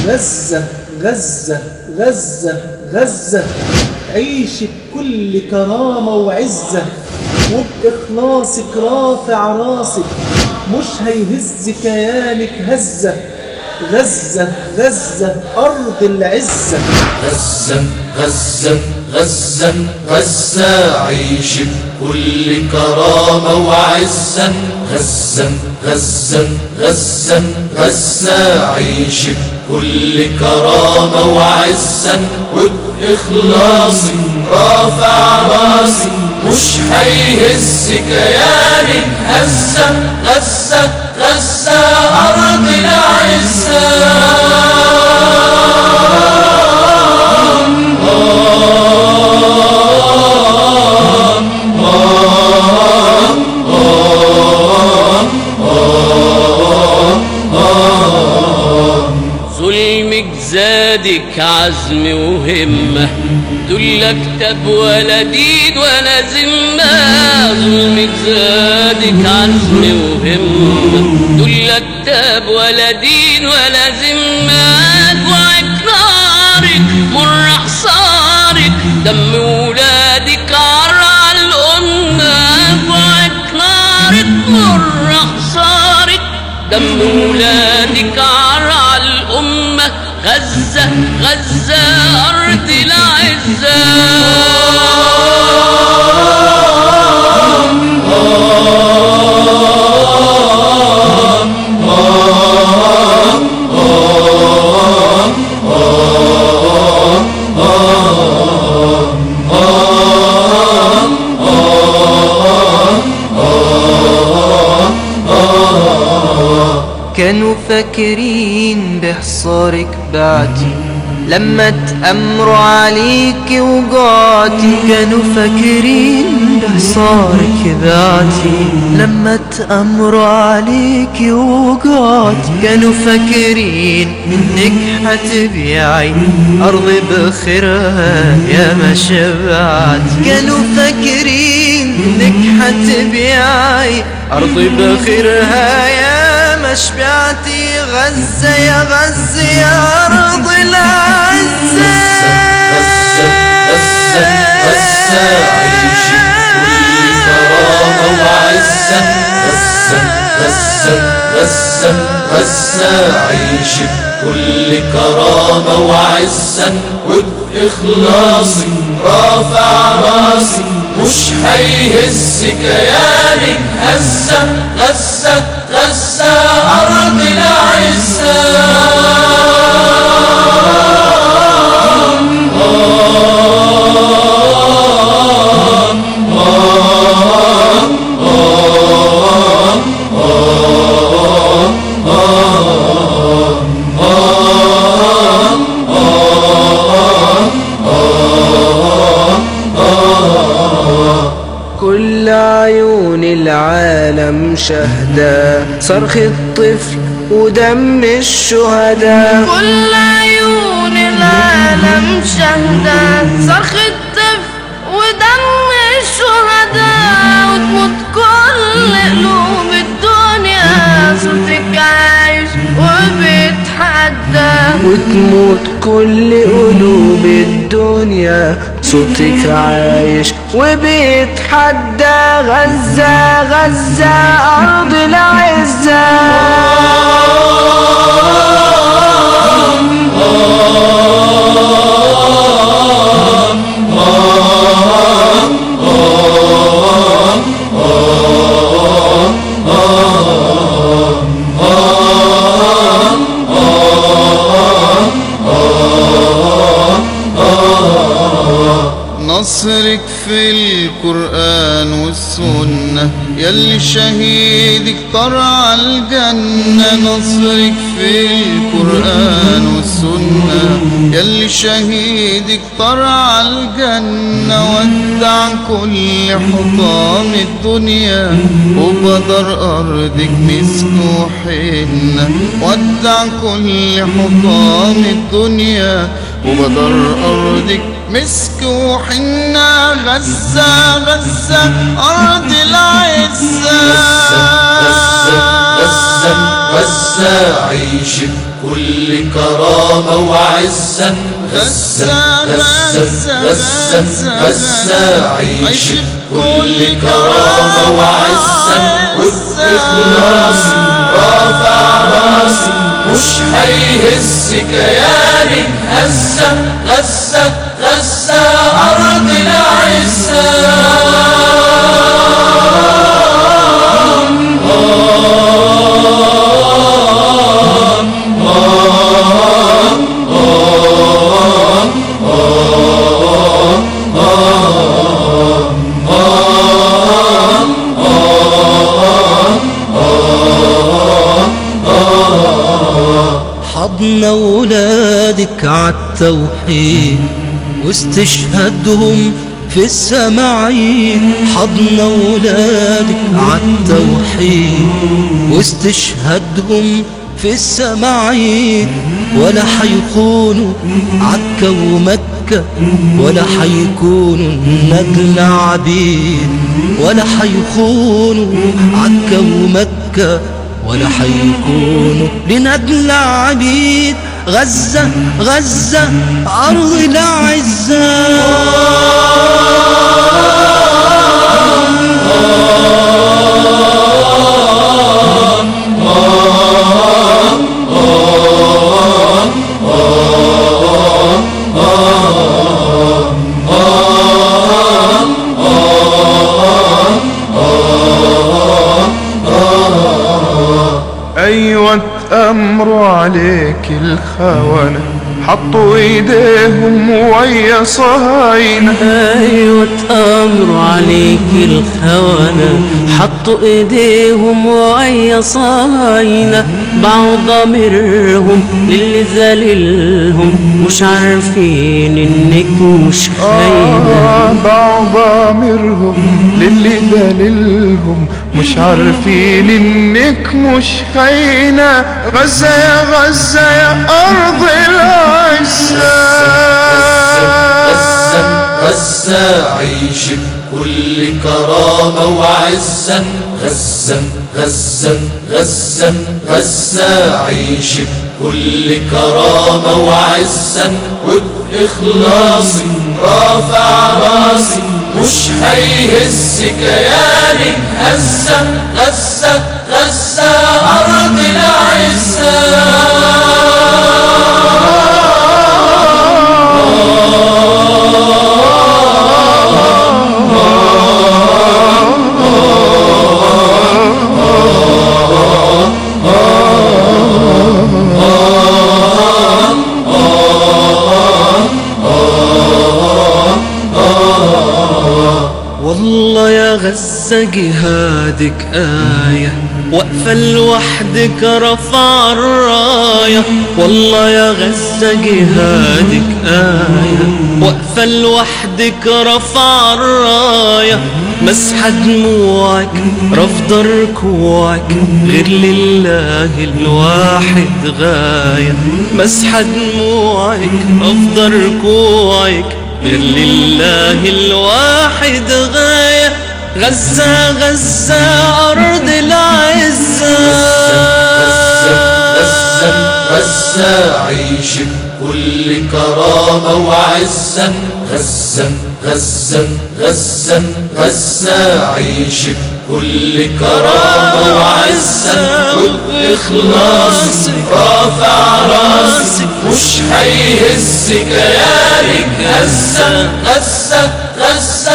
غزة غزة غزة غزة عيش بكل كرامة وعزة وبإخلاصك رافع راسك مش هيهز كيانك هزة غزة غزة أرض العزة غزة غزة غزة غزة عيش بكل كرامة وعزة غزة غزة غزة غزة عيش بكل كرامة وعزة وبإخلاص رافع راسي مش هيهز كيانك هزة غزة غزة أرض ظلمك زادك عزم وهمة دول كتاب ولا دين ولا ذمة ظلمك زادك عزم وهمة دول كتاب ولا دين ولا ذمة وإكرارك مر حصارك دم ولادك عرى الأمة وإكرارك مر حصارك دم ولادك عرى الأمة غزة غزة أرض العزة كانوا فاكرين بحصارك بعتي لما تأمروا عليك وقعتي كانوا فاكرين بحصارك بعتي لما تأمروا عليك وقعتي كانوا فاكرين انك حتبيعي أرضي بخيرها يا ما شبعت كانوا فاكرين انك حتبيعي أرضي بخيرها يا ما شبعتي غزة يا غزة يا أرض العزة غزة غزة غزة عيش كل كرامة وعزة غزة غزة غزة غزة عيش بكل كرامة وعزة وبإخلاص رافع راسي مش هيهز كيانك هزة غزة غزة أرض العزة كل عيون العالم شهداء صرخ الطفل ودم الشهداء كل عيون العالم شهداء صرخ الطفل ودم الشهداء وتموت كل قلوب الدنيا صوتك عايش وبيتحدى وتموت كل قلوب الدنيا صوتك عايش وبيتحدى غزة غزة أرض العزة نصرك في القرآن والسنة يلي شهيدك طرع الجنة نصرك في القرآن والسنة يلي شهيدك طرع الجنة ودع كل حطام الدنيا وبدر أرضك مسك وحنة ودع كل حطام الدنيا وبدر أرضك مسك وحنة غزة غزة أرض العزة غزة غزة غزة عيش بكل كرامة وعزة غزة غزة غزة غزة عيش بكل كرامة وعزة وبإخلاص رافع راسي مش هيهز كياني هزة غزة غزة أرض العزة حضن أولادك عالتوحيد واستشهادهم في السماعين حضن أولادك عالتوحيد واستشهادهم في السماعين ولا حيخونوا عكا ومكة ولا حيكونوا النجل عبيد ولا حيخونوا عكا ومكة ولا حيكونوا لنجل عبيد غزة غزة أرض أيوة أمر عليك الخونة حطوا ايديهم ويا صهاينة ايوه امر عليك الخونة حطوا ايديهم ويا صاينة باعوا ضميرهم للي ذللهم مش عارفين انك مش خاينة آه باعوا ضميرهم للي دليلهم مش عارفين انك مش خاينة غزة يا غزة يا أرض العزة غزة غزة عيش بكل كرامة وعزة غزة غزة غزة غزة عيش بكل كرامة وعزة وبإخلاص رافع راسي مش هيهز كياني هزة غزة غزة أرض والله يا غزة جهادك آية واقفة لوحدك رفع الراية والله يا غزة جهادك آية واقفة لوحدك رفع الراية مسحة دموعك رفض ركوعك غير لله الواحد غاية مسحة دموعك رفض ركوعك غير لله الواحد غاية غزة غزة أرض العزة غزة غزة عيش بكل كرامة وعزة غزة غزة غزة غزة عيش بكل كرامة وعزة وبإخلاص رافع راسي مش هيهز كيانك غزة غزة غزة